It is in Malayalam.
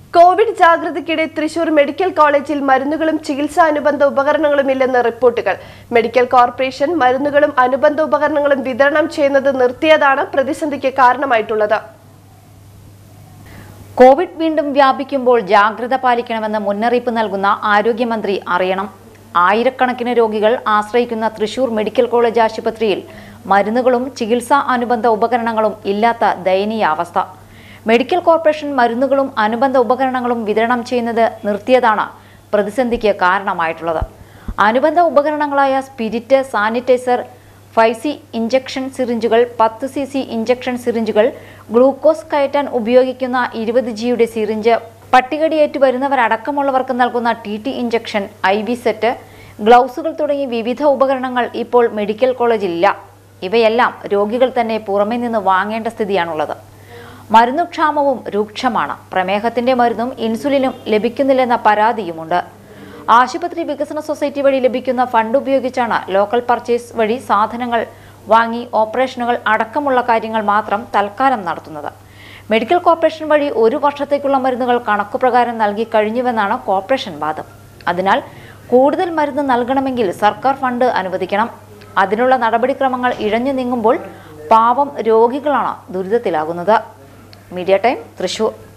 കോവിഡ് ജാഗ്രതയ്ക്കിടെ തൃശൂർ മെഡിക്കൽ കോളേജിൽ മരുന്നുകളും ചികിത്സാ അനുബന്ധ ഉപകരണങ്ങളും ഇല്ലെന്ന് റിപ്പോർട്ടുകൾ മെഡിക്കൽ കോർപ്പറേഷൻ മരുന്നുകളും അനുബന്ധ ഉപകരണങ്ങളും വിതരണം ചെയ്യുന്നത് നിർത്തിയതാണ് പ്രതിസന്ധിക്ക് കാരണമായിട്ടുള്ളത് കോവിഡ് വീണ്ടും വ്യാപിക്കുമ്പോൾ ജാഗ്രത പാലിക്കണമെന്ന് മുന്നറിയിപ്പ് നൽകുന്ന ആരോഗ്യമന്ത്രി അറിയണം ആയിരക്കണക്കിന് രോഗികൾ ആശ്രയിക്കുന്ന തൃശൂർ മെഡിക്കൽ കോളേജ് ആശുപത്രിയിൽ മരുന്നുകളും ചികിത്സാ അനുബന്ധ ഉപകരണങ്ങളും ഇല്ലാത്ത ദയനീയ അവസ്ഥ മെഡിക്കൽ കോർപ്പറേഷൻ മരുന്നുകളും അനുബന്ധ ഉപകരണങ്ങളും വിതരണം ചെയ്യുന്നത് നിർത്തിയതാണ് പ്രതിസന്ധിക്ക് കാരണമായിട്ടുള്ളത് അനുബന്ധ ഉപകരണങ്ങളായ spirit sanitiser five C injection സിറിഞ്ചുകൾ പത്ത് സി സി ഇഞ്ചക്ഷൻ സിറിഞ്ചുകൾ ഗ്ലൂക്കോസ് കയറ്റാൻ ഉപയോഗിക്കുന്ന ഇരുപത് ജിയുടെ സിറിഞ്ച് പട്ടികടിയേറ്റ് വരുന്നവരടക്കമുള്ളവർക്ക് നൽകുന്ന T T injection I V set ഗ്ലൗസുകൾ തുടങ്ങി വിവിധ ഉപകരണങ്ങൾ ഇപ്പോൾ മെഡിക്കൽ കോളേജിലില്ല ഇവയെല്ലാം രോഗികൾ തന്നെ പുറമേ നിന്ന് വാങ്ങേണ്ട സ്ഥിതിയാണുള്ളത് മരുന്നുക്ഷാമവും രൂക്ഷമാണ് പ്രമേഹത്തിന്റെ മരുന്നും ഇൻസുലിനും ലഭിക്കുന്നില്ലെന്ന പരാതിയുമുണ്ട് ആശുപത്രി വികസന സൊസൈറ്റി വഴി ലഭിക്കുന്ന ഫണ്ട് ഉപയോഗിച്ചാണ് ലോക്കൽ പർച്ചേസ് വഴി സാധനങ്ങൾ വാങ്ങി ഓപ്പറേഷനുകൾ അടക്കമുള്ള കാര്യങ്ങൾ മാത്രം തൽക്കാലം നടത്തുന്നത് മെഡിക്കൽ കോർപ്പറേഷൻ വഴി ഒരു വർഷത്തേക്കുള്ള മരുന്നുകൾ കണക്കുപ്രകാരം നൽകി കഴിഞ്ഞുവെന്നാണ് കോർപ്പറേഷൻ വാദം അതിനാൽ കൂടുതൽ മരുന്ന് നൽകണമെങ്കിൽ സർക്കാർ ഫണ്ട് അനുവദിക്കണം അതിനുള്ള നടപടിക്രമങ്ങൾ ഇഴഞ്ഞു നീങ്ങുമ്പോൾ പാവം രോഗികളാണ് ദുരിതത്തിലാകുന്നത് മീഡിയ ടൈം തൃശൂർ